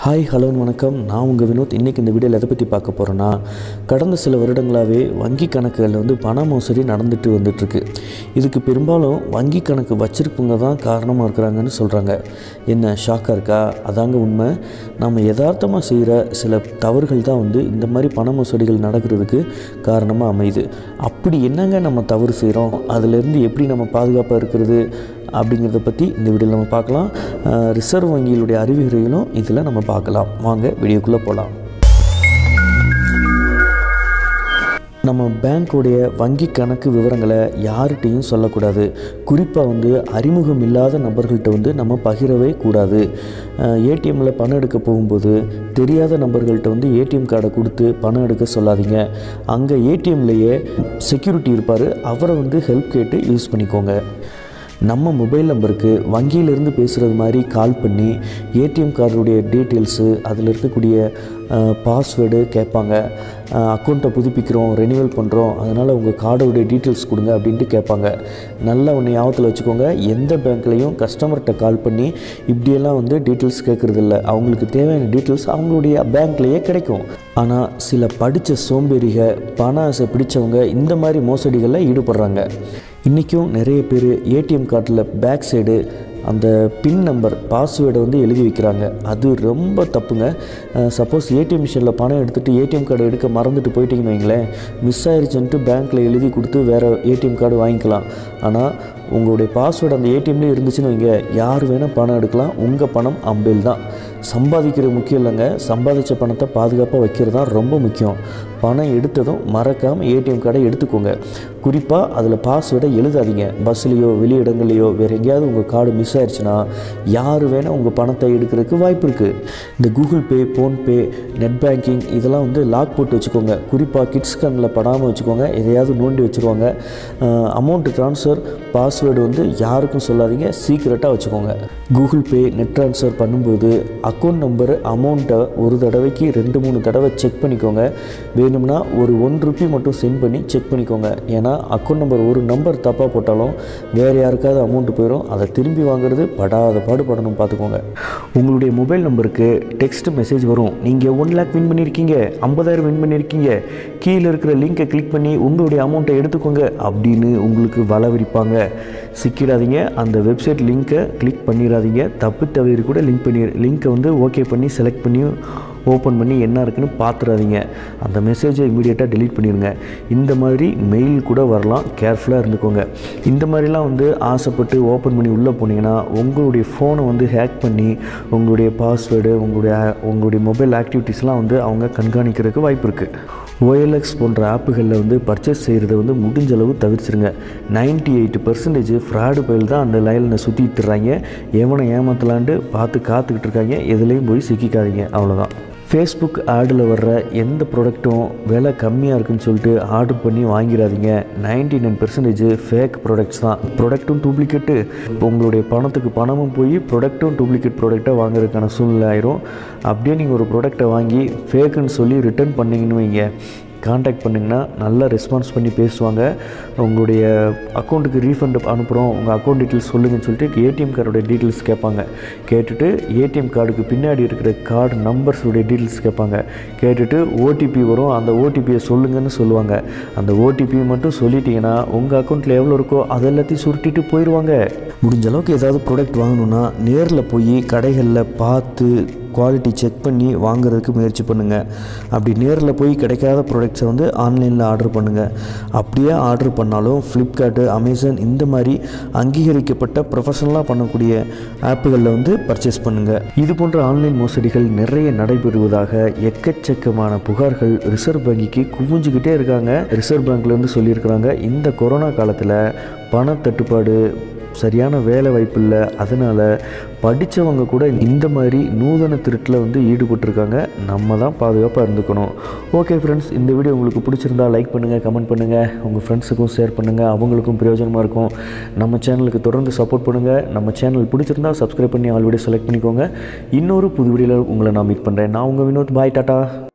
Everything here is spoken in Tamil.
ஹாய் ஹலோ வணக்கம் நான் உங்கள் வினோத் இன்றைக்கி இந்த வீடியோவில் எதை பற்றி பார்க்க போகிறேன்னா கடந்த சில வருடங்களாகவே வங்கி கணக்குகளில் வந்து பண மோசடி நடந்துட்டு வந்துட்டுருக்கு இதுக்கு பெரும்பாலும் வங்கி கணக்கு வச்சிருப்பவங்க தான் காரணமாக இருக்கிறாங்கன்னு சொல்கிறாங்க என்ன ஷாக்காக இருக்கா அதாங்க உண்மை நம்ம யதார்த்தமாக செய்கிற சில தவறுகள் தான் வந்து இந்த மாதிரி பண மோசடிகள் நடக்கிறதுக்கு காரணமாக அமையுது அப்படி என்னங்க நம்ம தவறு செய்கிறோம் அதிலேருந்து எப்படி நம்ம பாதுகாப்பாக இருக்கிறது அப்படிங்கிறத பற்றி இந்த வீடியோவில் நம்ம பார்க்கலாம் அஹ் ரிசர்வ் வங்கியிலுடைய அறிவுரைகளும் இதில் நம்ம பார்க்கலாம் வாங்க வீடியோக்குள்ளே போகலாம் நம்ம பேங்க்குடைய வங்கி கணக்கு விவரங்களை யார்கிட்டையும் சொல்லக்கூடாது குறிப்பாக வந்து அறிமுகம் இல்லாத நபர்கள்ட்ட வந்து நம்ம பகிரவே கூடாது ஏடிஎம்மில் பணம் எடுக்க போகும்போது தெரியாத நபர்கள்ட்ட வந்து ஏடிஎம் கார்டை கொடுத்து பணம் எடுக்க சொல்லாதீங்க அங்கே ஏடிஎம்லேயே செக்யூரிட்டி இருப்பார் அவரை வந்து ஹெல்ப் கேட்டு யூஸ் பண்ணிக்கோங்க நம்ம மொபைல் நம்பருக்கு வங்கியிலிருந்து பேசுகிறது மாதிரி கால் பண்ணி ஏடிஎம் கார்டுடைய டீட்டெயில்ஸு அதில் இருக்கக்கூடிய பாஸ்வேர்டு கேட்பாங்க அக்கௌண்ட்டை புதுப்பிக்கிறோம் ரெனியூவல் பண்ணுறோம் அதனால் உங்கள் கார்டோடைய டீட்டெயில்ஸ் கொடுங்க அப்படின்ட்டு கேட்பாங்க நல்லா ஒன்று ஞாபகத்தில் வச்சுக்கோங்க எந்த பேங்க்லேயும் கஸ்டமர்கிட்ட கால் பண்ணி இப்படியெல்லாம் வந்து டீட்டெயில்ஸ் கேட்குறதில்ல அவங்களுக்கு தேவையான டீட்டெயில்ஸ் அவங்களுடைய பேங்க்லேயே கிடைக்கும் ஆனால் சில படித்த சோம்பேறிக பண ஆசை பிடிச்சவங்க இந்த மாதிரி மோசடிகளில் ஈடுபடுறாங்க இன்றைக்கும் நிறைய பேர் ஏடிஎம் கார்டில் பேக் சைடு அந்த பின் நம்பர் பாஸ்வேர்டை வந்து எழுதி வைக்கிறாங்க அது ரொம்ப தப்புங்க சப்போஸ் ஏடிஎம் மிஷினில் பணம் எடுத்துகிட்டு ஏடிஎம் கார்டு எடுக்க மறந்துட்டு போயிட்டீங்கன்னு வைங்களேன் மிஸ் ஆயிடுச்சுன்ட்டு பேங்க்கில் எழுதி கொடுத்து வேறு ஏடிஎம் கார்டு வாங்கிக்கலாம் ஆனால் உங்களுடைய பாஸ்வேர்டு அந்த ஏடிஎம்லேயே இருந்துச்சுன்னு வைங்க யார் வேணால் பணம் எடுக்கலாம் உங்கள் பணம் அம்பேல் தான் சம்பாதிக்கிறது முக்கியம் இல்லைங்க சம்பாதிச்ச பணத்தை பாதுகாப்பாக வைக்கிறது தான் ரொம்ப முக்கியம் பணம் எடுத்ததும் மறக்காமல் ஏடிஎம் கார்டை எடுத்துக்கோங்க குறிப்பாக அதில் பாஸ்வேர்டை எழுதாதீங்க பஸ்லேயோ வெளி இடங்கள்லையோ வேறு எங்கேயாவது உங்கள் கார்டு மிஸ் ஆயிடுச்சுன்னா யார் வேணால் உங்கள் பணத்தை எடுக்கிறதுக்கு வாய்ப்பு இருக்குது இந்த Google Pay PhonePe net banking இதெல்லாம் வந்து லாக் போட்டு வச்சுக்கோங்க குறிப்பாக கிட்ஸ் கண்ணில் படாமல் வச்சுக்கோங்க எதையாவது நோண்டி வச்சுருவாங்க அமௌண்ட்டு ட்ரான்ஸ்ஃபர் பாஸ்வேர்டு வந்து யாருக்கும் சொல்லாதீங்க சீக்கிரட்டாக வச்சுக்கோங்க கூகுள் பே நெட் ட்ரான்ஸ்ஃபர் பண்ணும்போது அக்கௌண்ட் நம்பரு அமௌண்ட்டை ஒரு தடவைக்கு ரெண்டு மூணு தடவை செக் பண்ணிக்கோங்க வேணும்னா ஒரு ஒன் ருப்பி மட்டும் சென்ட் பண்ணி செக் பண்ணிக்கோங்க ஏன்னா அக்கௌண்ட் நம்பர் ஒரு நம்பர் தப்பாக போட்டாலும் வேறு யாருக்காவது அமௌண்ட் போயிடும் அதை திரும்பி வாங்குறது படாத பாடுபடணும் பார்த்துக்கோங்க உங்களுடைய மொபைல் நம்பருக்கு டெக்ஸ்ட் மெசேஜ் வரும் நீங்கள் ஒன் லேக் வின் பண்ணியிருக்கீங்க ஐம்பதாயிரம் வின் பண்ணியிருக்கீங்க கீழே இருக்கிற லிங்கை கிளிக் பண்ணி உங்களுடைய அமௌண்ட்டை எடுத்துக்கோங்க அப்படின்னு உங்களுக்கு வலை விரிப்பாங்க சிக்கிடாதீங்க அந்த வெப்சைட் லிங்க்கை கிளிக் பண்ணிடாதீங்க தப்பு தவறி கூட லிங்க் பண்ணி லிங்க்கை வந்து ஓகே பண்ணி செலக்ட் பண்ணி ஓப்பன் பண்ணி என்ன இருக்குன்னு பார்த்துடாதீங்க அந்த மெசேஜை இமீடியட்டாக delete பண்ணிடுங்க இந்த மாதிரி மெயில் கூட வரலாம் கேர்ஃபுல்லாக இருந்துக்கோங்க இந்த மாதிரிலாம் வந்து ஆசைப்பட்டு ஓப்பன் பண்ணி உள்ளே போனீங்கன்னா உங்களுடைய ஃபோனை வந்து ஹேக் பண்ணி உங்களுடைய பாஸ்வேர்டு உங்களுடைய உங்களுடைய மொபைல் ஆக்டிவிட்டீஸ்லாம் வந்து அவங்க கண்காணிக்கிறதுக்கு வாய்ப்பு இருக்குது ஓஎல்எக்ஸ் போன்ற ஆப்புகளில் வந்து பர்ச்சேஸ் செய்கிறத வந்து முடிஞ்ச அளவு தவிர்த்துருங்க ninety eight percentage fraud file தான் அந்த லைனில் சுற்றிட்டுறாங்க எவனை ஏமாத்தலான்ட்டு பார்த்து காத்துக்கிட்டு இருக்காங்க எதுலேயும் போய் சிக்கிக்காதீங்க அவ்வளோதான் ஃபேஸ்புக் ஆடில் வர்ற எந்த ப்ராடக்ட்டும் விலை கம்மியாக இருக்குன்னு சொல்லிட்டு ஆர்டர் பண்ணி வாங்கிடாதீங்க ninety nine percentage fake products தான் ப்ராடக்ட்டும் டூப்ளிகேட்டு உங்களுடைய பணத்துக்கு பணமும் போய் ப்ராடக்ட்டும் டூப்ளிகேட் ப்ராடக்டாக வாங்குறதுக்கான சூழ்நிலை ஆயிரும் அப்படியே நீங்கள் ஒரு ப்ராடக்டை வாங்கி ஃபேக்குன்னு சொல்லி ரிட்டர்ன் பண்ணீங்கன்னு வைங்க காண்டாக்ட் பண்ணிங்கன்னா நல்லா ரெஸ்பான்ஸ் பண்ணி பேசுவாங்க உங்களுடைய அக்கௌண்ட்டுக்கு ரீஃபண்ட் அனுப்புகிறோம் உங்கள் அக்கௌண்ட் டீட்டெயில்ஸ் சொல்லுங்கன்னு சொல்லிட்டு ஏடிஎம் கார்டோடைய டீட்டெயில்ஸ் கேட்பாங்க கேட்டுட்டு ஏடிஎம் கார்டுக்கு பின்னாடி இருக்கிற கார்டு நம்பர்ஸுடைய டீட்டெயில்ஸ் கேட்பாங்க கேட்டுட்டு ஓடிபி வரும் அந்த ஓடிபியை சொல்லுங்கன்னு சொல்லுவாங்க அந்த ஓடிபியை மட்டும் சொல்லிட்டீங்கன்னா உங்கள் அக்கௌண்ட்டில் எவ்வளோ இருக்கோ அது எல்லாத்தையும் சுருட்டிட்டு போயிடுவாங்க முடிஞ்ச அளவுக்கு ஏதாவது ப்ராடக்ட் வாங்கணுன்னா நேரில் போய் கடைகளில் பார்த்து குவாலிட்டி செக் பண்ணி வாங்குறதுக்கு முயற்சி பண்ணுங்கள் அப்படி நேரில் போய் கிடைக்காத ப்ராடக்ட்ஸை வந்து ஆன்லைனில் ஆர்டர் பண்ணுங்கள் அப்படியே ஆர்டர் பண்ணாலும் ஃப்ளிப்கார்ட்டு அமேசான் இந்த மாதிரி அங்கீகரிக்கப்பட்ட ப்ரொஃபஷனலாக பண்ணக்கூடிய ஆப்புகளில் வந்து பர்ச்சேஸ் பண்ணுங்கள் இது போன்ற ஆன்லைன் மோசடிகள் நிறைய நடைபெறுவதாக எக்கச்சக்கமான புகார்கள் ரிசர்வ் வங்கிக்கு குவிஞ்சுக்கிட்டே இருக்காங்க ரிசர்வ் பேங்க்லேருந்து சொல்லியிருக்கிறாங்க இந்த கொரோனா காலத்தில் பண தட்டுப்பாடு சரியான வேலை வாய்ப்பு இல்லை அதனால் படித்தவங்க கூட இந்த மாதிரி நூதன திருட்டில் வந்து ஈடுபட்டிருக்காங்க நம்ம தான் பாதுகாப்பாக இருந்துக்கணும் ஓகே ஃப்ரெண்ட்ஸ் இந்த வீடியோ உங்களுக்கு பிடிச்சிருந்தா லைக் பண்ணுங்கள் கமெண்ட் பண்ணுங்கள் உங்கள் ஃப்ரெண்ட்ஸுக்கும் ஷேர் பண்ணுங்கள் அவங்களுக்கும் பிரயோஜனமாக இருக்கும் நம்ம சேனலுக்கு தொடர்ந்து சப்போர்ட் பண்ணுங்கள் நம்ம சேனல் பிடிச்சிருந்தா சப்ஸ்கிரைப் பண்ணி ஆல் வீடியோ செலக்ட் பண்ணிக்கோங்க இன்னொரு புது வீடியோவில் உங்களை நான் மீட் பண்ணுறேன் நான் உங்கள் வினோத் பாய் டாட்டா